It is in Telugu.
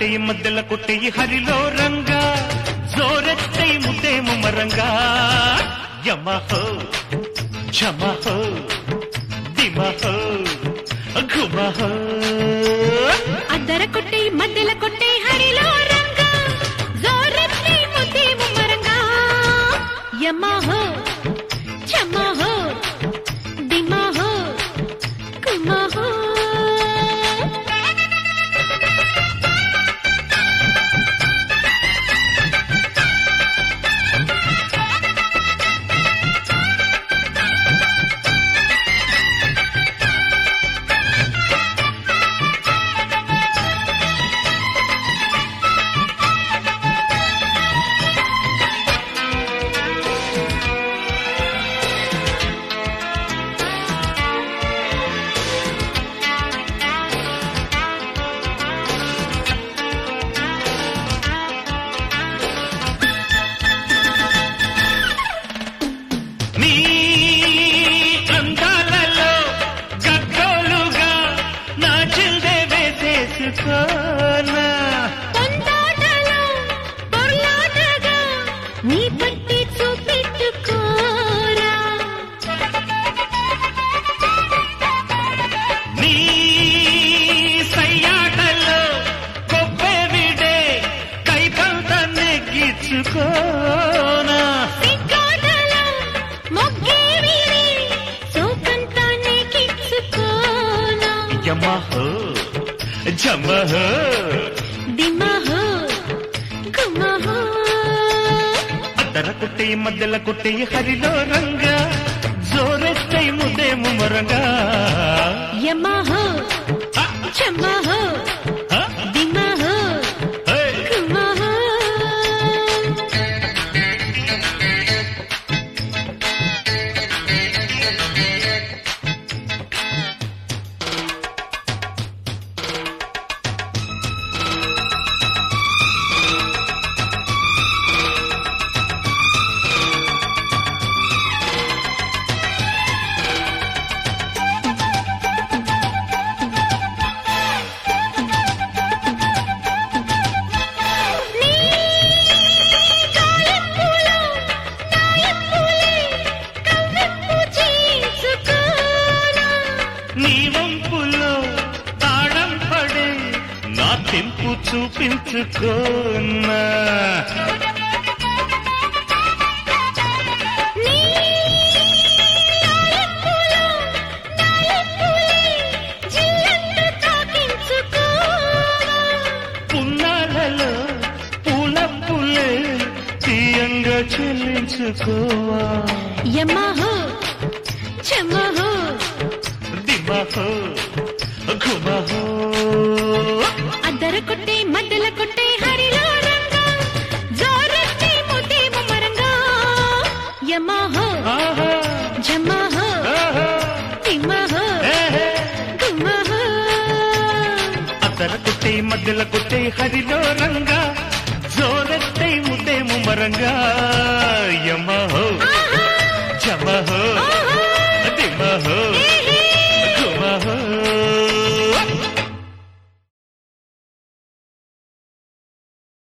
కొట్టెయి మధ్యల కొట్టెయి హరిలో రంగా జోరెత్తై ముద్దే ముమ్మరంగా యమహో చమహో దిమహో ఘుమహో అద్దర కొట్టే మధ్యల కొట్టే హరిలో రంగా జోరెత్తి ముద్దే ముమ్మరంగా యమహో చమహో దిమహో కుమహో నీ అందాలలో గగ్గోలుగా నా చిందే వేసేసుకోనా పొందాటలో పొర్లాటగా నీ పట్టి చూపెట్టుకోరా నీ సయ్యాటలో కొబ్బే విడే కైకంత నెగ్గించుకోనా సిగ్గాటలో మొగ్గే వీరి సోకంతానే కిచ్చుకోనా యమహో జమహో దిమహో గుమహో అద్దర కొట్టే మధ్యల కొట్టే హరిలో రంగా జోరెత్తై ముద్దే ముమరంగా యమహో చమహో దిమహో గుమహో కాలిప్పులో నాయప్పులే కవ్విప్పు చేసుకోనా నీ వంపులో తాళం పడే నా తెంపు చూపించుకోనా నీ నాయప్పులో నాయప్పులే జిల్లంటు తాకించుకోనా పున్నాలలో పూలప్పులే తీయంగా చెల్లించుకోవా యమహో చమహో దిమహో ఘుమహో అద్దర కొట్టే మధ్యల కొట్టే హరిలో రంగా జోరెత్తి ముద్దే ముమ్మరంగా యమహో ఆహా జమహో ఆహా తిమహో ఏహే. గుమహో అద్దర కొట్టే మధ్యల కొట్టే హరిలో రంగా జోరెత్తై ముద్దే ముమ్మరంగా యమహో ఆహా చమహో ఆహా